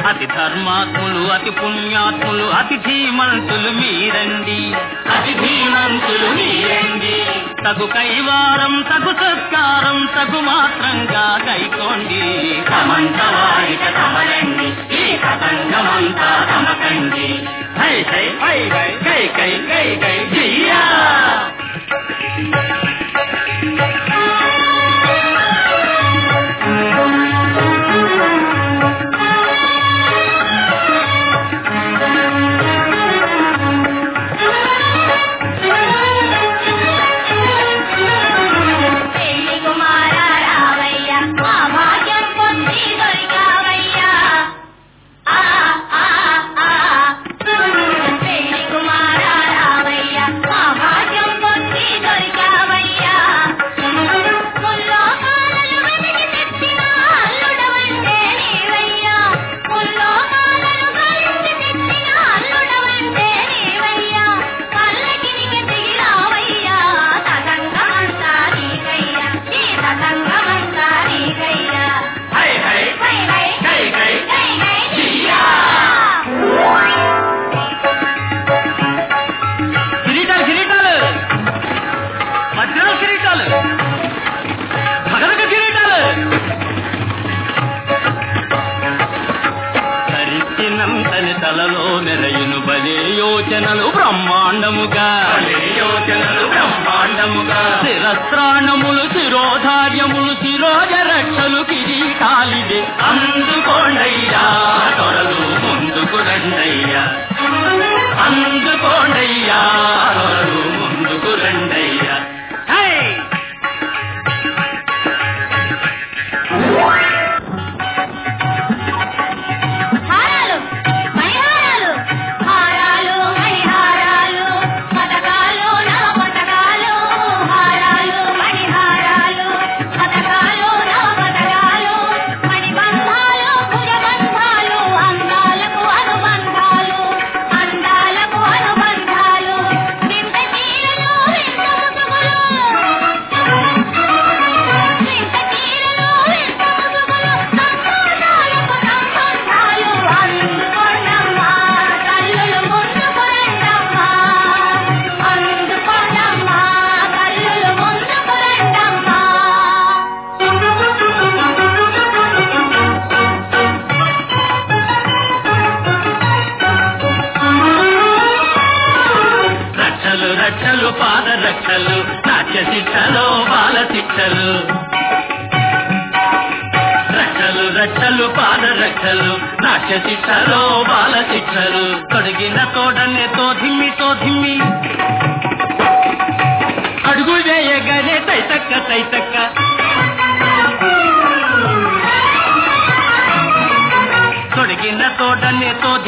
అతి ధర్మాత్ములు అతి పుణ్యాత్ములు అతి ధీమంతులు మీరండి అతి ధీమంతులు మీరండి తగు కైవారం తగు సత్కారం తగు మాత్రంగా కైకోండి సమంత వారిక తమరండి ఈ కథంగమంతా తమకండి హై హై హై హై కై కై కై కై జియా పెళ్లి కుమారా రావయ్య మా భాగ్యం పొంది దొరికావయ్యా ఆ ఆ ఆ పెళ్లి కుమారా రావయ్య మా భాగ్యం పొంది దొరికావయ్యా ముల్లోకాలను వెతికి తెచ్చిన అల్లుడవంటే నీవయ్యా ముల్లోకాలను కలిసి తెచ్చిన అల్లుడవంటే నీవయ్యా పల్లకినికి దిగి రావయ్యా తతంగమంతా నీకయ్యా ఈ తతంగమంతా నీకయ్యా హై హై హై హై కై కై హై హై జియా కిరీటాలు కిరీటాలు వజ్రాల కిరీటాలు భగరక కిరీటాలు ధరించినంతని తలలో మెరయును బలే యోచనలు బ్రహ్మాండముగా యోచనలు బ్రహ్మాండముగా శిరస్త్రాణములు శిరోధార్యములు శిరోజ రక్షలు కిరీటాలివే అందుకోండయ్యా త్వరలు ముందుకు రండయ్యా అందుకోండయ్యా త్వరలు ముందుకు రండయ్యా హై హారాలు మణిహారాలు హారాలు మణిహారాలు పతకాలు నవ పతకాలు హారాలు మణిహారాలు పతకాలు నవ పతకాలు మణిబంధాలు భుజబంధాలు అందాలకు అనుబంధాలు అందాలకు అనుబంధాలు వింత తీరలు వింత ముసుగులు వింత తీరలు వింత ముసుగులు సంబంధాలకు సంబంధాలు అందుకోండమ్మా తల్లులు ముందుకు రండమ్మా అందుకోండమ్మా తల్లులు ముందుకు రండమ్మా రక్షలు రక్షలు పాద రక్షలు నాట్య శిక్షలు బాల శిక్షలు రక్షలు రక్షలు పాద రక్షలు నాట్య శిక్షలు బాల శిక్షలు తొడిగిన తోడనే తోధిమ్మి తోధిమ్మి అడుగు వేయగానే తైతక్క తైతక్క తొడిగిన తోడనే తోధి